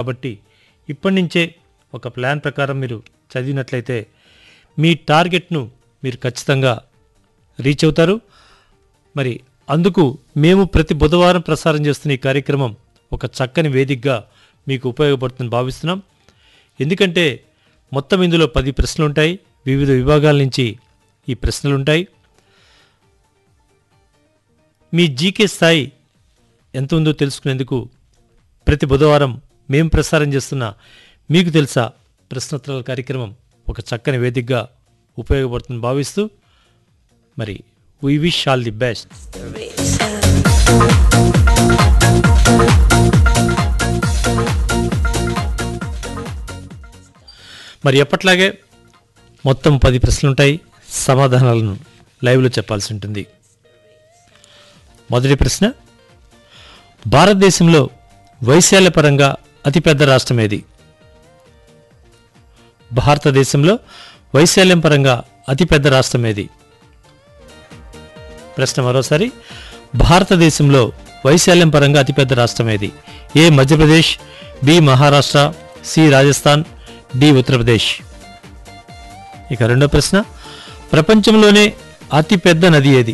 కాబట్టి ఇప్పటి నుంచే ఒక ప్లాన్ ప్రకారం మీరు చదివినట్లయితే మీ టార్గెట్ను మీరు ఖచ్చితంగా రీచ్ అవుతారు మరి అందుకు మేము ప్రతి బుధవారం ప్రసారం చేస్తున్న ఈ కార్యక్రమం ఒక చక్కని వేదికగా మీకు ఉపయోగపడుతుందని భావిస్తున్నాం ఎందుకంటే మొత్తం ఇందులో పది ప్రశ్నలు ఉంటాయి వివిధ విభాగాల నుంచి ఈ ప్రశ్నలు ఉంటాయి మీ జీకే స్థాయి ఎంత ఉందో తెలుసుకునేందుకు ప్రతి బుధవారం మేము ప్రసారం చేస్తున్న మీకు తెలుసా ప్రశ్నోత్తరాల కార్యక్రమం ఒక చక్కని వేదికగా ఉపయోగపడుతుందని భావిస్తూ మరి we wish all the best మరి ఎప్పట్లాగే మొత్తం పది ప్రశ్నలు ఉంటాయి సమాధానాలను లైవ్లో చెప్పాల్సి ఉంటుంది మొదటి ప్రశ్న భారతదేశంలో వైశాల్య పరంగా అతిపెద్ద రాష్ట్రం ఏది భారతదేశంలో వైశాల్యం పరంగా అతిపెద్ద రాష్ట్రం ఏది ప్రశ్న మరోసారి భారతదేశంలో వైశాల్యం పరంగా అతిపెద్ద రాష్ట్రం ఏది A Madhya Pradesh B Maharashtra C Rajasthan D Uttar Pradesh ఇక రెండో ప్రశ్న ప్రపంచంలోనే అతిపెద్ద నది ఏది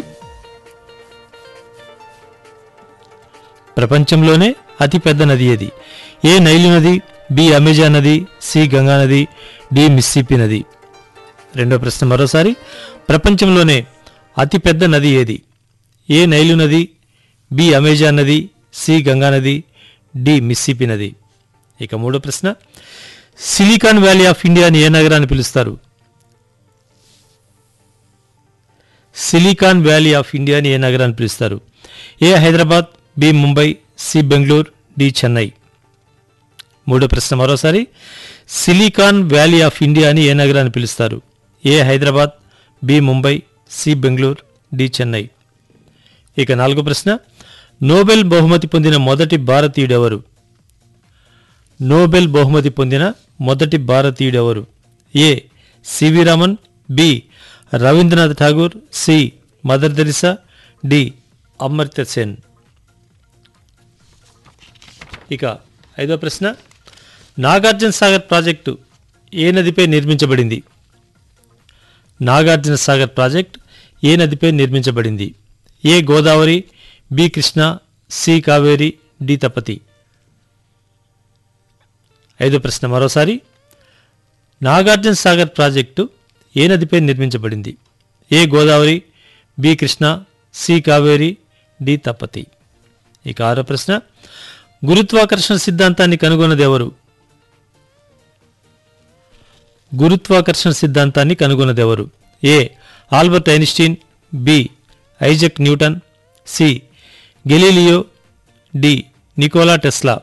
ప్రపంచంలోనే అతిపెద్ద నది ఏది ఏ నైలు నది బి అమెజాన్ నది సి గంగా నది డి మిస్సిపి నది రెండో ప్రశ్న మరోసారి ప్రపంచంలోనే అతిపెద్ద నది ఏది ఏ నైలు నది బి అమెజాన్ నది సి గంగా నది డి మిస్సిపి నది ఇక మూడో ప్రశ్న సిలికాన్ వ్యాలీ ఆఫ్ ఇండియాని ఏ నగరాన్ని పిలుస్తారు సిలికాన్ వ్యాలీ ఆఫ్ ఇండియాని ఏ నగరాన్ని పిలుస్తారు A Hyderabad B Mumbai C Bengaluru D Chennai మూడో ప్రశ్న మరోసారి సిలికాన్ వ్యాలీ ఆఫ్ ఇండియాని ఏ నగరాన్ని పిలుస్తారు A Hyderabad B Mumbai C Bengaluru D Chennai ఇక నాలుగో ప్రశ్న నోబెల్ బహుమతి పొందిన మొదటి భారతీయుడెవరు నోబెల్ బహుమతి పొందిన మొదటి భారతీయుడెవరు A C V Raman B Rabindranath Tagore C mother Teresa D Amartya Sen ఇక ఐదో ప్రశ్న నాగార్జున సాగర్ ప్రాజెక్టు ఏ నదిపై నిర్మించబడింది నాగార్జున సాగర్ ప్రాజెక్ట్ ఏ నదిపై నిర్మించబడింది A Godavari B Krishna C Kaveri D Tapati ఐదో ప్రశ్న మరోసారి నాగార్జున సాగర్ ప్రాజెక్టు ఏ నదిపై నిర్మించబడింది A Godavari B Krishna C Kaveri D Tapati ఇక ఆరో ప్రశ్న గురుత్వాకర్షణ సిద్ధాంతాన్ని కనుగొన్నది ఎవరు గురుత్వాకర్షణ సిద్ధాంతాన్ని కనుగొన్నది ఎవరు A Albert Einstein B Isaac Newton C Galileo D Nikola Tesla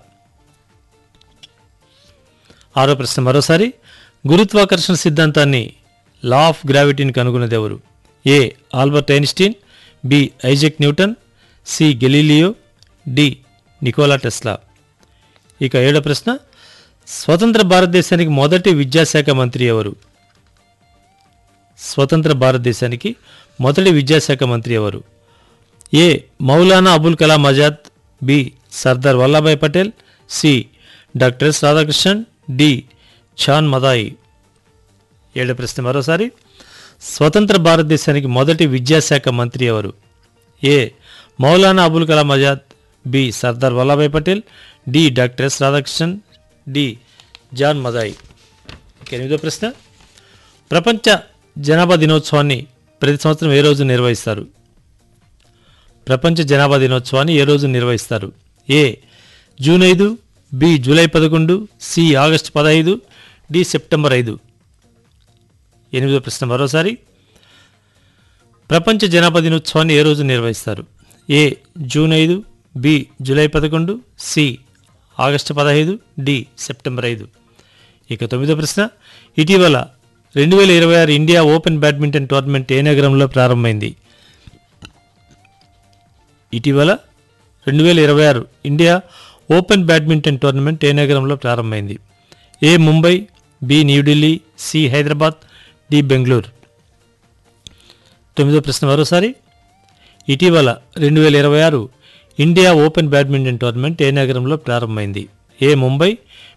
ఆరో ప్రశ్న మరోసారి గురుత్వాకర్షణ సిద్ధాంతాన్ని లా ఆఫ్ గ్రావిటీని కనుగొన్నది ఎవరు A Albert Einstein B Isaac Newton C Galileo D Nikola Tesla ఇక ఏడో ప్రశ్న స్వతంత్ర భారతదేశానికి మొదటి విద్యాశాఖ మంత్రి ఎవరు స్వతంత్ర భారతదేశానికి మొదటి విద్యాశాఖ మంత్రి ఎవరు A Maulana Abul Kalam Azad B Sardar Vallabhbhai Patel C doctor S Radhakrishnan D John Mathai ఏడో ప్రశ్న మరోసారి స్వతంత్ర భారతదేశానికి మొదటి విద్యాశాఖ మంత్రి ఎవరు A Maulana Abul Kalam Azad B Sardar Vallabhbhai Patel D doctor S Radhakrishnan D John Mathai ఇక ఎనిమిదో ప్రశ్న ప్రపంచ జనాభా దినోత్సవాన్ని ప్రతి సంవత్సరం ఏ రోజు నిర్వహిస్తారు ప్రపంచ జనాభా దినోత్సవాన్ని ఏ రోజు నిర్వహిస్తారు ఏ జూన్ ఐదు బి జూలై పదకొండు సి ఆగస్టు పదహైదు డి సెప్టెంబర్ ఐదు ఎనిమిదో ప్రశ్న మరోసారి ప్రపంచ జనాభా దినోత్సవాన్ని ఏ రోజు నిర్వహిస్తారు ఏ జూన్ ఐదు బి జూలై పదకొండు సి ఆగస్టు పదహైదు డి సెప్టెంబర్ ఐదు ఇక తొమ్మిదో ప్రశ్న ఇటీవల రెండు వేల ఇరవై ఆరు ఇండియా ఓపెన్ బ్యాడ్మింటన్ టోర్నమెంట్ ఏ నగరంలో ప్రారంభమైంది ఇటీవల రెండు వేల ఇరవై ఆరు ఇండియా ఓపెన్ బ్యాడ్మింటన్ టోర్నమెంట్ ఏ నగరంలో ప్రారంభమైంది A Mumbai B New Delhi C Hyderabad D Bengaluru తొమ్మిదో ప్రశ్న మరోసారి ఇటీవల రెండు వేల ఇరవై ఆరు ఇండియా ఓపెన్ బ్యాడ్మింటన్ టోర్నమెంట్ ఏ నగరంలో ప్రారంభమైంది ఏ ముంబై